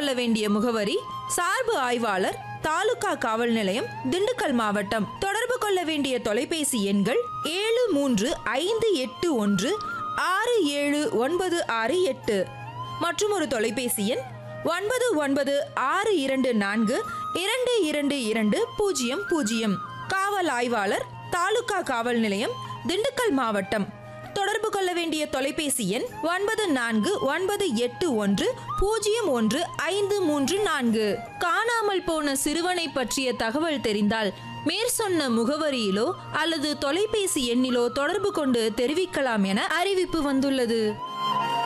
கொள்ள வேண்டிய முகவரி சார்பு ஆய்வாளர் தாலுகா காவல் நிலையம் திண்டுக்கல் மாவட்டம் தொடர்பு கொள்ள வேண்டிய தொலைபேசி எண்கள் ஏழு மூன்று ஐந்து எட்டு ஒன்று ஆறு ஏழு ஒன்பது ஆறு எட்டு மற்றும் ஒரு தொலைபேசி எண் ஒன்பது ஒன்பது ஆறு இரண்டு நான்கு இரண்டு இரண்டு இரண்டு பூஜ்ஜியம் பூஜ்ஜியம் காவல் ஆய்வாளர் தாலுகா காவல் நிலையம் திண்டுக்கல் மாவட்டம் தொடர்பு கொள்ள வேண்டிய தொலைபேசி எண் ஒன்பது நான்கு ஒன்பது எட்டு ஒன்று பூஜ்ஜியம் ஒன்று ஐந்து மூன்று நான்கு காணாமல் போன சிறுவனை பற்றிய தகவல் தெரிந்தால் மேற்சொன்ன முகவரியிலோ அல்லது தொலைபேசி எண்ணிலோ தொடர்பு கொண்டு தெரிவிக்கலாம் என அறிவிப்பு வந்துள்ளது